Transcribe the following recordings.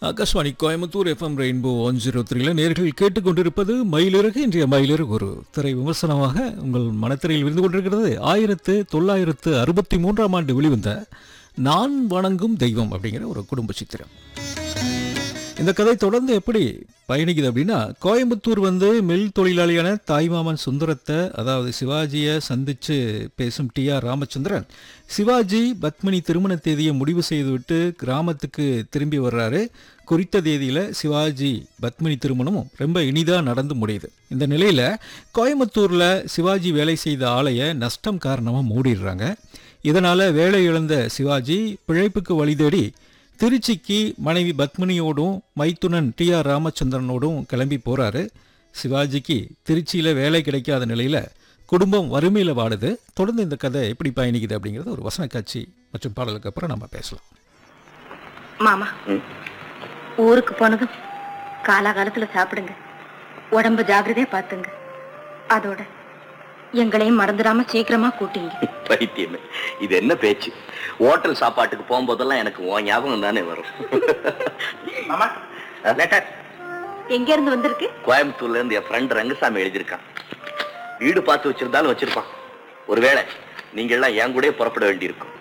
Akashvani Coimbatore FM rainbow one zero த்ரீல நேர்கள் கேட்டுக்கொண்டிருப்பது மயிலிறகு இன்றைய மயிலிறகு ஒரு திரை விமர்சனமாக உங்கள் மனத்திரையில் விருந்து கொண்டிருக்கிறது ஆயிரத்து தொள்ளாயிரத்து அறுபத்தி மூன்றாம் ஆண்டு வெளிவந்த நான் வணங்கும் தெய்வம் அப்படிங்கிற ஒரு குடும்ப சித்திரம் இந்த கதை தொடர்ந்து எப்படி பயணிக்குது அப்படின்னா கோயம்புத்தூர் வந்து மில் தொழிலாளியான தாய்மாமன் சுந்தரத்தை அதாவது சிவாஜியை சந்திச்சு பேசும் டி ஆர் ராமச்சந்திரன் சிவாஜி பத்மினி திருமண தேதியை முடிவு செய்துவிட்டு கிராமத்துக்கு திரும்பி வர்றாரு குறித்த தேதியில் சிவாஜி பத்மினி திருமணமும் ரொம்ப இனிதாக நடந்து முடியுது இந்த நிலையில் கோயம்புத்தூரில் சிவாஜி வேலை செய்த ஆலையை நஷ்டம் காரணமாக மூடிடுறாங்க இதனால் வேலை இழந்த சிவாஜி பிழைப்புக்கு வழி தேடி திருச்சிக்கு மனைவி பத்மினியோடும் மைத்துனன் டி ஆர் ராமச்சந்திரனோடும் கிளம்பி போறாரு சிவாஜிக்கு திருச்சியில் வேலை கிடைக்காத நிலையில் குடும்பம் வறுமையில் வாடுது தொடர்ந்து இந்த கதை எப்படி பயணிக்குது அப்படிங்கிறது ஒரு வசன காட்சி மற்றும் பாடலுக்கு அப்புறம் நம்ம பேசலாம் மாமா ஊருக்கு போனதும் காலாகாலத்துல சாப்பிடுங்க உடம்ப ஜாக்கிரதையா பாத்துங்க அதோட எங்களையும் மறந்துடாம சீக்கிரமா கூட்டிங்க பைத்தியமே இது என்ன பேச்சு ஹோட்டல் சாப்பாட்டுக்கு போகும்போதெல்லாம் எனக்கு உன் ஞாபகம் தானே வரும் மாமா லெட்டர் எங்க இருந்து வந்திருக்கு கோயம்புத்தூர்ல இருந்து என் ஃப்ரெண்ட் ரங்கசாமி எழுதியிருக்கான் வீடு பார்த்து வச்சிருந்தாலும் வச்சிருப்பான் ஒருவேளை நீங்க எல்லாம் என் கூடயே புறப்பட வேண்டியிருக்கும்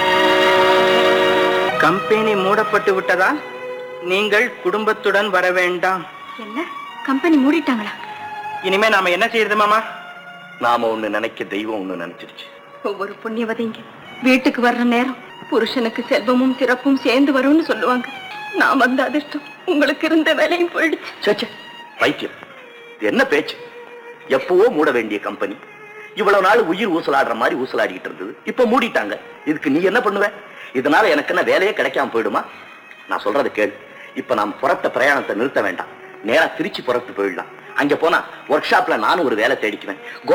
கம்பெனி மூடப்பட்டு விட்டதால் நீங்கள் குடும்பத்துடன் வர வேண்டாம் என்ன கம்பெனி மூடிட்டாங்களா இனிமே நாம என்ன செய்யறது மாமா நாம ஒண்ணு நினைக்க தெய்வம் ஒண்ணு நினைச்சிருச்சு ஒவ்வொரு புண்ணியவதைங்க வீட்டுக்கு வர்ற நேரம் புருஷனுக்கு செல்வமும் சிறப்பும் சேர்ந்து வரும்னு சொல்லுவாங்க நான் வந்த அதிர்ஷ்டம் உங்களுக்கு இருந்த வேலையும் போயிடுச்சு ச்சே, ச்சே, பைத்தியம் இது என்ன பேச்சு எப்பவோ மூட வேண்டிய கம்பெனி இவ்வளவு நாள் உயிர் ஊசலாடுற மாதிரி ஊசலாடிக்கிட்டு இருந்தது இப்ப மூடிட்டாங்க இதுக்கு நீ என்ன பண்ணுவ இதனால எனக்கு என்ன வேலையே கிடைக்காம போயிடுமா நான் சொல்றதை கேளு இப்ப நாம் புறத்த பிரயாணத்தை நிறுத்த வேண்டாம் நேரா திருச்சி புறத்து போயிடலாம் அங்க போனா ஒர்க் ஷாப்ல நானும் ஒரு வேலை தேடிக்குவேன்